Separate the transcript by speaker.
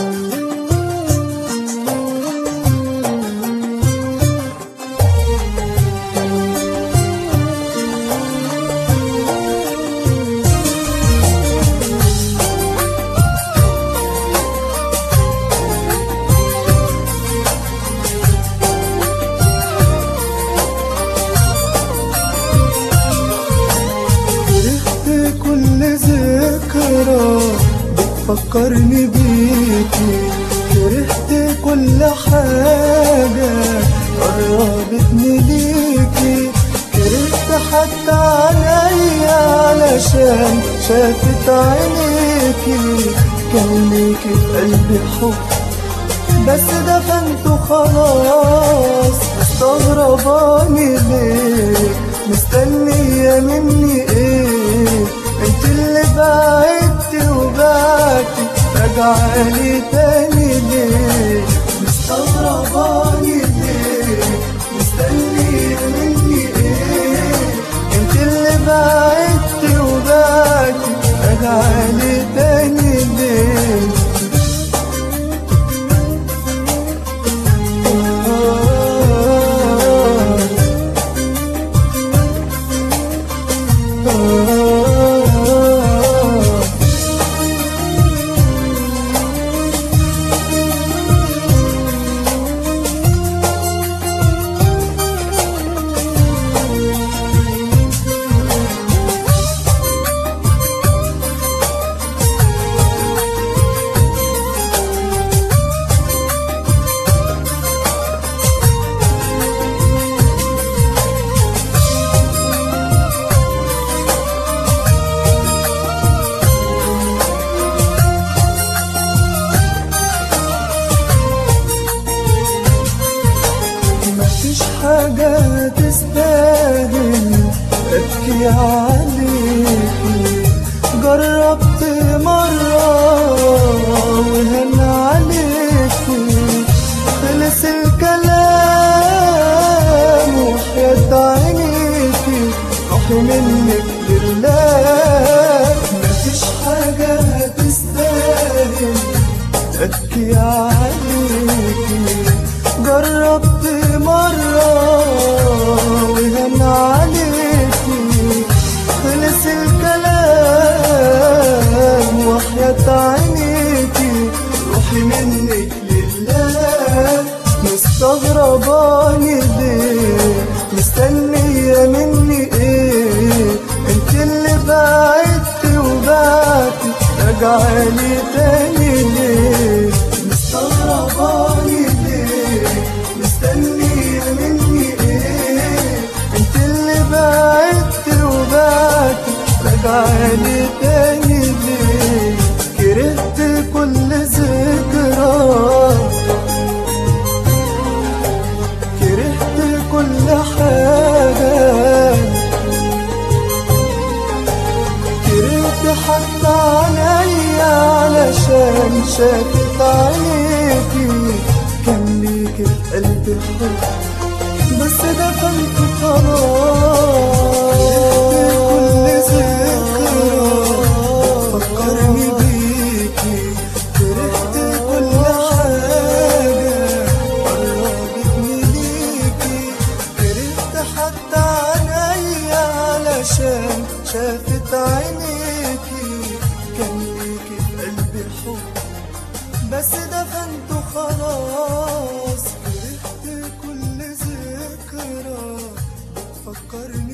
Speaker 1: كرهت كل ذكرى بتفكرني بيكي كرهت كل حاجة قربتني ليكي كرهت حتى عليا علشان شافت عينيكي كان ليكي في قلبي حب بس دفنته خلاص مستغرباني ليه مستنية مني ايه انت اللي بعدت وبعدتي راجعالي تاني ليه مستغرباني ليه مستنية مني ايه انت اللي بعدت وبعدتي راجعالي تاني ليه مفيش حاجة تستاهل أبكي عليكي جربت مرة وهن عليكي خلص الكلام وحياة عينيكي روحي منك لله مفيش حاجة تستاهل أبكي عليكي جربت مرة وهن عليكي خلص الكلام وحياة عينيكي روحي منك لله مستغرباني ليه مستنية مني ايه انت اللي بعدت وبعدت راجعالي تاني ليه مستغرباني ليه مستنية مني ايه انت اللي بعدت وبعدت راجعالي تاني ليه كرهت كل ذكرى كرهت كل حاجة كرهت حتى عليا علشان شافت عينيكي كان ليكي في قلبي حب بس دفنت خلاص كل ذكرى فكرني بيكي كرهت كل حاجة قربتني ليكي كرهت حتى عينيا علشان شافت عينيكي كان ليكي في قلبي حب بس دفنته خلاص كرهت كل ذكرى بتفكرني